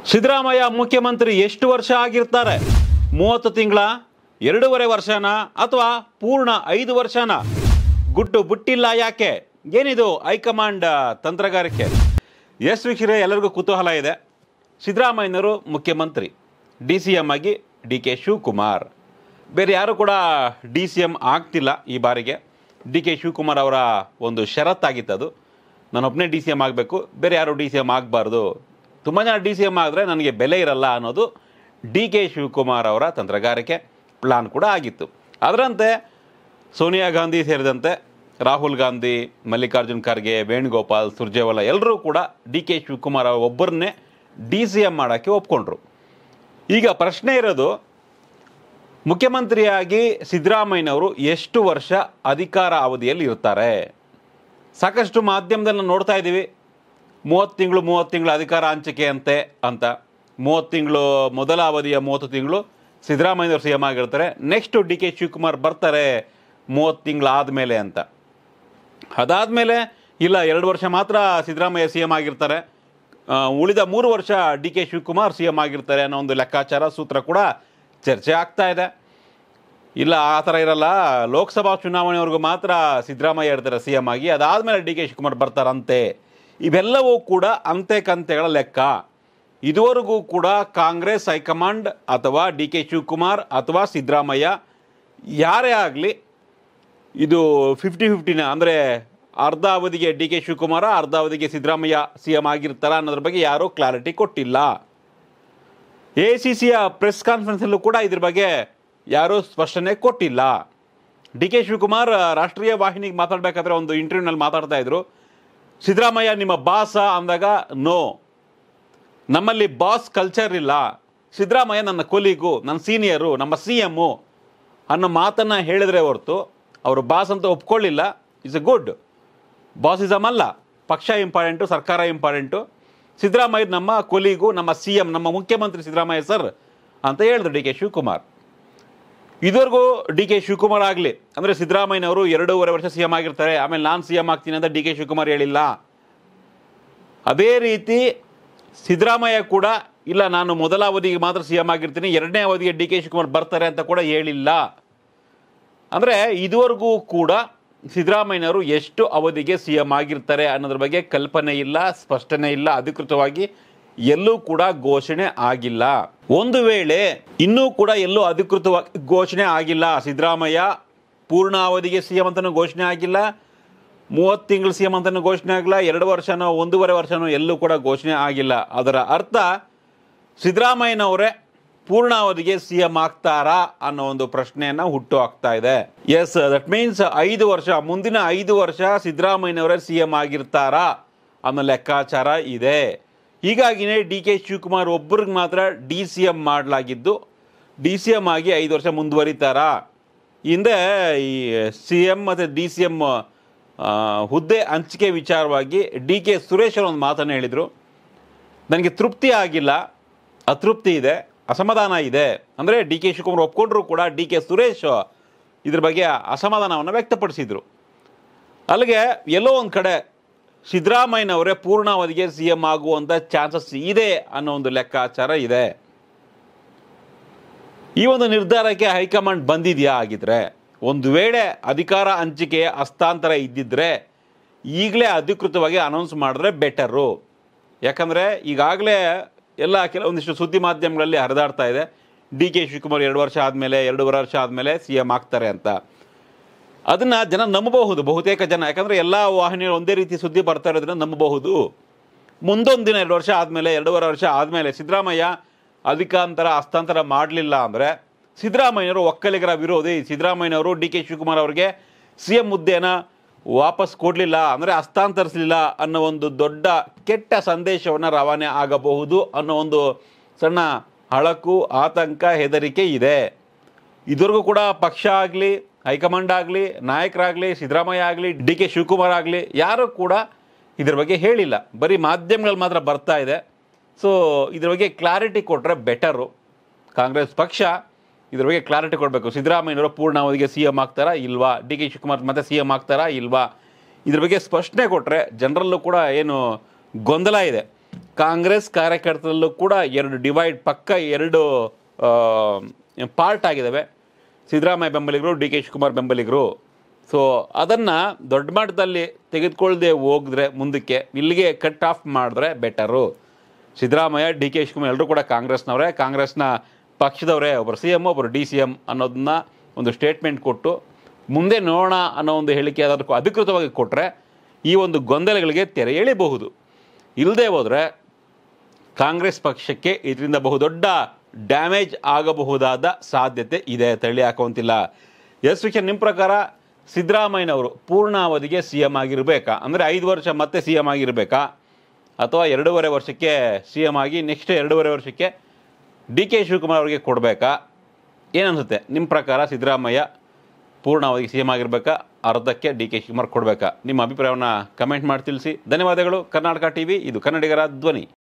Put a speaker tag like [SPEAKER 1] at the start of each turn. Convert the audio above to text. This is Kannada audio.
[SPEAKER 1] ಸಿದ್ದರಾಮಯ್ಯ ಮುಖ್ಯಮಂತ್ರಿ ಎಷ್ಟು ವರ್ಷ ಆಗಿರ್ತಾರೆ ಮೂವತ್ತು ತಿಂಗಳ ಎರಡೂವರೆ ವರ್ಷನ ಅಥವಾ ಪೂರ್ಣ ಐದು ವರ್ಷನ ಗುಟ್ಟು ಬುಟ್ಟಿಲ್ಲ ಯಾಕೆ ಏನಿದು ಹೈಕಮಾಂಡ್ ಆ, ತಂತ್ರಗಾರಿಕೆ ಎಸ್ ವೀಕ್ಷರೇ ಎಲ್ಲರಿಗೂ ಕುತೂಹಲ ಇದೆ ಸಿದ್ದರಾಮಯ್ಯನವರು ಮುಖ್ಯಮಂತ್ರಿ ಡಿ ಸಿ ಎಂ ಆಗಿ ಡಿ ಕೆ ಶಿವಕುಮಾರ್ ಬೇರೆ ಯಾರು ಕೂಡ ಡಿ ಸಿ ಎಂ ಆಗ್ತಿಲ್ಲ ಈ ಬಾರಿಗೆ ಡಿ ಕೆ ಶಿವಕುಮಾರ್ ಅವರ ಒಂದು ಷರತ್ತಾಗಿತ್ತು ಅದು ನಾನೊಬ್ಬನೇ ಡಿ ಸಿ ಎಂ ಆಗಬೇಕು ಬೇರೆ ಯಾರು ಡಿ ಸಿ ಎಂ ಆಗಬಾರ್ದು ತುಂಬ ಜನ ಡಿ ಸಿ ಎಂ ಆದರೆ ನನಗೆ ಬೆಲೆ ಇರಲ್ಲ ಅನ್ನೋದು ಡಿ ಕೆ ಶಿವಕುಮಾರ್ ಅವರ ತಂತ್ರಗಾರಿಕೆ ಪ್ಲಾನ್ ಕೂಡ ಆಗಿತ್ತು ಅದರಂತೆ ಸೋನಿಯಾ ಗಾಂಧಿ ಸೇರಿದಂತೆ ರಾಹುಲ್ ಗಾಂಧಿ ಮಲ್ಲಿಕಾರ್ಜುನ್ ಖರ್ಗೆ ವೇಣುಗೋಪಾಲ್ ಸುರ್ಜೇವಾಲಾ ಎಲ್ಲರೂ ಕೂಡ ಡಿ ಕೆ ಶಿವಕುಮಾರ್ ಅವರ ಒಬ್ಬರನ್ನೇ ಡಿ ಸಿ ಎಂ ಮಾಡೋಕ್ಕೆ ಒಪ್ಕೊಂಡ್ರು ಈಗ ಪ್ರಶ್ನೆ ಇರೋದು ಮುಖ್ಯಮಂತ್ರಿಯಾಗಿ ಸಿದ್ದರಾಮಯ್ಯನವರು ಎಷ್ಟು ವರ್ಷ ಅಧಿಕಾರ ಅವಧಿಯಲ್ಲಿ ಇರ್ತಾರೆ ಸಾಕಷ್ಟು ಮಾಧ್ಯಮದಲ್ಲಿ ನಾವು ನೋಡ್ತಾ ಇದ್ದೀವಿ ಮೂವತ್ತು ತಿಂಗಳು ಮೂವತ್ತು ತಿಂಗಳು ಅಧಿಕಾರ ಹಂಚಿಕೆ ಅಂತೆ ಅಂತ ಮೂವತ್ತು ತಿಂಗಳು ಮೊದಲ ಅವಧಿಯ ಮೂವತ್ತು ತಿಂಗಳು ಸಿದ್ದರಾಮಯ್ಯನವರು ಸಿ ಎಂ ಆಗಿರ್ತಾರೆ ನೆಕ್ಸ್ಟು ಡಿ ಕೆ ಶಿವಕುಮಾರ್ ಬರ್ತಾರೆ ಮೂವತ್ತು ತಿಂಗಳು ಆದಮೇಲೆ ಅಂತ ಅದಾದಮೇಲೆ ಇಲ್ಲ ಎರಡು ವರ್ಷ ಮಾತ್ರ ಸಿದ್ದರಾಮಯ್ಯ ಸಿ ಎಂ ಆಗಿರ್ತಾರೆ ಆ, ಉಳಿದ ಮೂರು ವರ್ಷ D K Shivakumar C M ಆಗಿರ್ತಾರೆ ಅನ್ನೋ ಒಂದು ಲೆಕ್ಕಾಚಾರ ಸೂತ್ರ ಕೂಡ ಚರ್ಚೆ ಆಗ್ತಾ ಇದೆ ಇಲ್ಲ ಆ ಥರ ಇರಲ್ಲ ಲೋಕಸಭಾ ಚುನಾವಣೆವರೆಗೂ ಮಾತ್ರ ಸಿದ್ದರಾಮಯ್ಯ ಇರ್ತಾರೆ ಸಿ ಎಂ ಆಗಿ ಅದಾದಮೇಲೆ ಡಿ ಕೆ ಶಿವಕುಮಾರ್ ಬರ್ತಾರಂತೆ ಇವೆಲ್ಲವೂ ಕೂಡ ಅಂತೆ ಕಂತೆಗಳ ಲೆಕ್ಕ ಇದುವರೆಗೂ ಕೂಡ ಕಾಂಗ್ರೆಸ್ ಹೈಕಮಾಂಡ್ ಅಥವಾ ಡಿ ಕೆ ಶಿವಕುಮಾರ್ ಅಥವಾ ಸಿದ್ದರಾಮಯ್ಯ ಯಾರೇ ಆಗಲಿ ಇದು ಫಿಫ್ಟಿ ಫಿಫ್ಟಿನ ಅಂದರೆ ಅರ್ಧ ಅವಧಿಗೆ ಡಿ ಕೆ ಶಿವಕುಮಾರ ಅರ್ಧ ಅವಧಿಗೆ ಸಿದ್ದರಾಮಯ್ಯ ಸಿ ಎಂ ಆಗಿರ್ತಾರ ಅನ್ನೋದ್ರ ಬಗ್ಗೆ ಯಾರೂ ಕ್ಲಾರಿಟಿ ಕೊಟ್ಟಿಲ್ಲ ಎ ಸಿ ಸಿಯ ಪ್ರೆಸ್ ಕಾನ್ಫರೆನ್ಸಲ್ಲೂ ಕೂಡ ಇದ್ರ ಬಗ್ಗೆ ಯಾರೂ ಸ್ಪಷ್ಟನೆ ಕೊಟ್ಟಿಲ್ಲ ಡಿ ಕೆ ಶಿವಕುಮಾರ್ ರಾಷ್ಟ್ರೀಯ ವಾಹಿನಿಗೆ ಮಾತಾಡಬೇಕಾದ್ರೆ ಒಂದು ಇಂಟರ್ವ್ಯೂನಲ್ಲಿ ಮಾತಾಡ್ತಾ ಇದ್ರು ಸಿದ್ದರಾಮಯ್ಯ ನಿಮ್ಮ ಬಾಸ ಅಂದಾಗ ನೋ ನಮ್ಮಲ್ಲಿ ಬಾಸ್ ಕಲ್ಚರ್ ಇಲ್ಲ ಸಿದ್ದರಾಮಯ್ಯ ನನ್ನ ಕೊಲಿಗು ನನ್ನ ಸೀನಿಯರು ನಮ್ಮ ಸಿ ಎಮ್ಮು ಅನ್ನೋ ಮಾತನ್ನು ಹೇಳಿದ್ರೆ ಹೊರತು ಅವರು ಬಾಸ್ ಅಂತ ಒಪ್ಕೊಳ್ಳಿಲ್ಲ ಇಸ್ ಎ ಗುಡ್ ಬಾಸಿಸಮ್ ಅಲ್ಲ ಪಕ್ಷ ಇಂಪಾರ್ಟೆಂಟು ಸರ್ಕಾರ ಇಂಪಾರ್ಟೆಂಟು ಸಿದ್ದರಾಮಯ್ಯ ನಮ್ಮ ಕೊಲಿಗು ನಮ್ಮ ಸಿ ಎಂ ನಮ್ಮ ಮುಖ್ಯಮಂತ್ರಿ ಸಿದ್ದರಾಮಯ್ಯ ಸರ್ ಅಂತ ಹೇಳಿದ್ರು ಡಿ ಕೆ ಶಿವಕುಮಾರ್ ಇದುವರೆಗೂ ಡಿ ಕೆ ಶಿವಕುಮಾರ್ ಆಗಲಿ ಅಂದರೆ ಸಿದ್ದರಾಮಯ್ಯನವರು ಎರಡೂವರೆ ವರ್ಷ ಸಿ ಎಂ ಆಗಿರ್ತಾರೆ ಆಮೇಲೆ ನಾನು ಸಿ ಎಂ ಆಗ್ತೀನಿ ಅಂತ ಡಿ ಕೆ ಶಿವಕುಮಾರ್ ಹೇಳಿಲ್ಲ ಅದೇ ರೀತಿ ಸಿದ್ದರಾಮಯ್ಯ ಕೂಡ ಇಲ್ಲ ನಾನು ಮೊದಲ ಅವಧಿಗೆ ಮಾತ್ರ ಸಿ ಎಂ ಆಗಿರ್ತೀನಿ ಎರಡನೇ ಅವಧಿಗೆ ಡಿ ಕೆ ಶಿವಕುಮಾರ್ ಬರ್ತಾರೆ ಅಂತ ಕೂಡ ಹೇಳಿಲ್ಲ ಅಂದರೆ ಇದುವರೆಗೂ ಕೂಡ ಸಿದ್ದರಾಮಯ್ಯನವರು ಎಷ್ಟು ಅವಧಿಗೆ ಸಿ ಎಂ ಆಗಿರ್ತಾರೆ ಅನ್ನೋದ್ರ ಬಗ್ಗೆ ಕಲ್ಪನೆ ಇಲ್ಲ ಸ್ಪಷ್ಟನೆ ಇಲ್ಲ ಅಧಿಕೃತವಾಗಿ ಎಲ್ಲೂ ಕೂಡ ಘೋಷಣೆ ಆಗಿಲ್ಲ ಒಂದು ವೇಳೆ ಇನ್ನೂ ಕೂಡ ಎಲ್ಲೂ ಅಧಿಕೃತವಾಗಿ ಘೋಷಣೆ ಆಗಿಲ್ಲ ಸಿದ್ದರಾಮಯ್ಯ ಪೂರ್ಣ ಅವಧಿಗೆ ಸಿ ಎಂ ಅಂತಲೂ ಘೋಷಣೆ ಆಗಿಲ್ಲ ಮೂವತ್ತು ತಿಂಗಳು ಸಿ ಎಂ ಅಂತಲೂ ಘೋಷಣೆ ಆಗಿಲ್ಲ ಎರಡು ವರ್ಷನೋ ಒಂದೂವರೆ ವರ್ಷನೋ ಎಲ್ಲೂ ಕೂಡ ಘೋಷಣೆ ಆಗಿಲ್ಲ ಅದರ ಅರ್ಥ ಸಿದ್ದರಾಮಯ್ಯನವರೇ ಪೂರ್ಣಾವಧಿಗೆ ಸಿ ಎಂ ಆಗ್ತಾರಾ ಅನ್ನೋ ಒಂದು ಪ್ರಶ್ನೆಯನ್ನ ಹುಟ್ಟು ಹಾಕ್ತಾ ಇದೆ ಎಸ್ ದಟ್ ಮೀನ್ಸ್ ಐದು ವರ್ಷ ಮುಂದಿನ ಐದು ವರ್ಷ ಸಿದ್ದರಾಮಯ್ಯನವರೇ ಸಿ ಎಂ ಆಗಿರ್ತಾರಾ ಅನ್ನೋ ಲೆಕ್ಕಾಚಾರ ಇದೆ ಹೀಗಾಗಿನೇ ಡಿ ಕೆ ಶಿವಕುಮಾರ್ ಒಬ್ಬರಿಗೆ ಮಾತ್ರ ಡಿ ಸಿ ಎಂ ಮಾಡಲಾಗಿದ್ದು ಡಿ ಸಿ ಎಂ ಆಗಿ ಐದು ವರ್ಷ ಮುಂದುವರಿತಾರಾ ಹಿಂದೆ ಈ ಸಿ ಎಂ ಮತ್ತು ಡಿ ಸಿ ಎಂ ಹುದ್ದೆ ಹಂಚಿಕೆ ವಿಚಾರವಾಗಿ ಡಿ ಕೆ ಸುರೇಶ್ ಅವರು ಒಂದು ಮಾತನ್ನು ಹೇಳಿದರು ನನಗೆ ತೃಪ್ತಿ ಆಗಿಲ್ಲ ಅತೃಪ್ತಿ ಇದೆ ಅಸಮಾಧಾನ ಇದೆ ಅಂದರೆ ಡಿ ಕೆ ಶಿವಕುಮಾರ್ ಒಪ್ಕೊಂಡ್ರು ಕೂಡ ಡಿ ಕೆ ಸುರೇಶ್ ಇದ್ರ ಬಗ್ಗೆ ಅಸಮಾಧಾನವನ್ನು ವ್ಯಕ್ತಪಡಿಸಿದರು ಅಲ್ಲಿಗೆ ಎಲ್ಲೋ ಒಂದು ಕಡೆ ಸಿದ್ದರಾಮಯ್ಯನವರೇ ಪೂರ್ಣಾವಧಿಗೆ ಸಿ ಎಂ ಆಗುವಂಥ ಚಾನ್ಸಸ್ ಇದೆ ಅನ್ನೋ ಒಂದು ಲೆಕ್ಕಾಚಾರ ಇದೆ ಈ ಒಂದು ನಿರ್ಧಾರಕ್ಕೆ ಹೈಕಮಾಂಡ್ ಬಂದಿದೆಯಾ ಆಗಿದ್ರೆ ಒಂದು ವೇಳೆ ಅಧಿಕಾರ ಹಂಚಿಕೆಯ ಹಸ್ತಾಂತರ ಇದ್ದಿದ್ರೆ ಈಗಲೇ ಅಧಿಕೃತವಾಗಿ ಅನೌನ್ಸ್ ಮಾಡಿದ್ರೆ ಬೆಟರು ಯಾಕಂದರೆ ಈಗಾಗಲೇ ಎಲ್ಲ ಕೆಲವೊಂದಿಷ್ಟು ಸುದ್ದಿ ಮಾಧ್ಯಮಗಳಲ್ಲಿ ಹರಿದಾಡ್ತಾ ಇದೆ ಡಿ ಕೆ ಶಿವಕುಮಾರ್ ಎರಡು ವರ್ಷ ಆದಮೇಲೆ ಎರಡೂವರೆ ವರ್ಷ ಆದಮೇಲೆ ಸಿ ಎಂ ಆಗ್ತಾರೆ ಅಂತ ಅದನ್ನು ಜನ ನಂಬಬಹುದು ಬಹುತೇಕ ಜನ ಯಾಕಂದರೆ ಎಲ್ಲ ವಾಹಿನಿಗಳು ಒಂದೇ ರೀತಿ ಸುದ್ದಿ ಬರ್ತಾ ಇರೋದನ್ನ ನಂಬಬಹುದು ಮುಂದೊಂದು ದಿನ ಎರಡು ವರ್ಷ ಆದಮೇಲೆ ಎರಡೂವರೆ ವರ್ಷ ಆದಮೇಲೆ ಸಿದ್ದರಾಮಯ್ಯ ಅಧಿಕಾಂತರ ಹಸ್ತಾಂತರ ಮಾಡಲಿಲ್ಲ ಅಂದರೆ ಸಿದ್ದರಾಮಯ್ಯನವರು ಒಕ್ಕಲಿಗರ ವಿರೋಧಿ ಸಿದ್ದರಾಮಯ್ಯನವರು ಡಿ ಕೆ ಶಿವಕುಮಾರ್ ಅವರಿಗೆ ಸಿ ಎಂ ಹುದ್ದೆನ ವಾಪಸ್ ಕೊಡಲಿಲ್ಲ ಅಂದರೆ ಹಸ್ತಾಂತರಿಸಲಿಲ್ಲ ಅನ್ನೋ ಒಂದು ದೊಡ್ಡ ಕೆಟ್ಟ ಸಂದೇಶವನ್ನು ರವಾನೆ ಆಗಬಹುದು ಅನ್ನೋ ಒಂದು ಸಣ್ಣ ಹಳಕು ಆತಂಕ ಹೆದರಿಕೆ ಇದೆ ಇದುವರೆಗೂ ಕೂಡ ಪಕ್ಷ ಆಗಲಿ ಹೈಕಮಾಂಡ್ ಆಗಲಿ ನಾಯಕರಾಗಲಿ ಸಿದ್ದರಾಮಯ್ಯ ಆಗಲಿ ಡಿ ಕೆ ಶಿವಕುಮಾರ್ ಆಗಲಿ ಯಾರೂ ಕೂಡ ಇದ್ರ ಬಗ್ಗೆ ಹೇಳಿಲ್ಲ ಬರೀ ಮಾಧ್ಯಮಗಳಲ್ಲಿ ಮಾತ್ರ ಬರ್ತಾ ಇದೆ ಸೊ ಇದ್ರ ಬಗ್ಗೆ ಕ್ಲಾರಿಟಿ ಕೊಟ್ಟರೆ ಬೆಟರು ಕಾಂಗ್ರೆಸ್ ಪಕ್ಷ ಇದ್ರ ಬಗ್ಗೆ ಕ್ಲಾರಿಟಿ ಕೊಡಬೇಕು ಸಿದ್ದರಾಮಯ್ಯನವರು ಪೂರ್ಣಾವಧಿಗೆ ಸಿ ಎಂ ಆಗ್ತಾರಾ ಇಲ್ವಾ ಡಿ ಕೆ ಶಿವಕುಮಾರ್ ಮತ್ತೆ ಸಿ ಎಂ ಆಗ್ತಾರಾ ಇಲ್ವಾ ಇದ್ರ ಬಗ್ಗೆ ಸ್ಪಷ್ಟನೆ ಕೊಟ್ಟರೆ ಜನರಲ್ಲೂ ಕೂಡ ಏನು ಗೊಂದಲ ಇದೆ ಕಾಂಗ್ರೆಸ್ ಕಾರ್ಯಕರ್ತರಲ್ಲೂ ಕೂಡ ಎರಡು ಡಿವೈಡ್ ಪಕ್ಕ ಎರಡು ಪಾರ್ಟ್ ಆಗಿದ್ದಾವೆ ಸಿದ್ದರಾಮಯ್ಯ ಬೆಂಬಲಿಗರು ಡಿ ಕೆ ಶಿವಕುಮಾರ್ ಬೆಂಬಲಿಗರು ಸೊ ಅದನ್ನು ದೊಡ್ಡ ಮಟ್ಟದಲ್ಲಿ ತೆಗೆದುಕೊಳ್ಳದೆ ಹೋಗಿದ್ರೆ ಮುಂದಕ್ಕೆ ಇಲ್ಲಿಗೆ ಕಟ್ ಆಫ್ ಮಾಡಿದ್ರೆ better Siddaramaiah D K Shivakumar ಎಲ್ಲರೂ ಕೂಡ ಕಾಂಗ್ರೆಸ್ನವರೇ ಕಾಂಗ್ರೆಸ್ನ ಪಕ್ಷದವರೇ ಒಬ್ಬರು ಸಿ ಎಮ್ ಒಬ್ಬರು ಡಿ ಸಿ ಎಮ್ ಅನ್ನೋದನ್ನ ಒಂದು ಸ್ಟೇಟ್ಮೆಂಟ್ ಕೊಟ್ಟು ಮುಂದೆ ನೋಡೋಣ ಅನ್ನೋ ಒಂದು ಹೇಳಿಕೆ ಅದಕ್ಕೂ ಅಧಿಕೃತವಾಗಿ ಕೊಟ್ಟರೆ ಈ ಒಂದು ಗೊಂದಲಗಳಿಗೆ ತೆರೆ ಎಳಿಬಹುದು ಇಲ್ಲದೆ ಹೋದರೆ ಕಾಂಗ್ರೆಸ್ ಪಕ್ಷಕ್ಕೆ ಇದರಿಂದ ಬಹುದೊಡ್ಡ ಡ್ಯಾಮೇಜ್ ಆಗಬಹುದಾದ ಸಾಧ್ಯತೆ ಇದೆ ತಳ್ಳಿ ಹಾಕುವಂತಿಲ್ಲ ಎಸ್ ವಿಷನ್ ನಿಮ್ಮ ಪ್ರಕಾರ ಸಿದ್ದರಾಮಯ್ಯನವರು ಪೂರ್ಣಾವಧಿಗೆ ಸಿ ಎಮ್ ಆಗಿರಬೇಕಾ ಅಂದರೆ ಐದು ವರ್ಷ ಮತ್ತೆ ಸಿ ಎಮ್ ಆಗಿರಬೇಕಾ ಅಥವಾ ಎರಡೂವರೆ ವರ್ಷಕ್ಕೆ ಸಿ ಎಮ್ ಆಗಿ ನೆಕ್ಸ್ಟ್ ಎರಡೂವರೆ ವರ್ಷಕ್ಕೆ ಡಿ ಕೆ ಶಿವಕುಮಾರ್ ಅವರಿಗೆ ಕೊಡಬೇಕಾ ಏನನ್ಸುತ್ತೆ ನಿಮ್ಮ ಪ್ರಕಾರ ಸಿದ್ದರಾಮಯ್ಯ ಪೂರ್ಣಾವಧಿಗೆ ಸಿ ಎಮ್ ಆಗಿರಬೇಕಾ ಅರ್ಧಕ್ಕೆ ಡಿ ಕೆ ಶಿವಕುಮಾರ್ ಕೊಡಬೇಕಾ ನಿಮ್ಮ ಅಭಿಪ್ರಾಯವನ್ನು ಕಮೆಂಟ್ ಮಾಡಿ ತಿಳಿಸಿ ಧನ್ಯವಾದಗಳು ಕರ್ನಾಟಕ ಟಿವಿ ಇದು ಕನ್ನಡಿಗರ ಧ್ವನಿ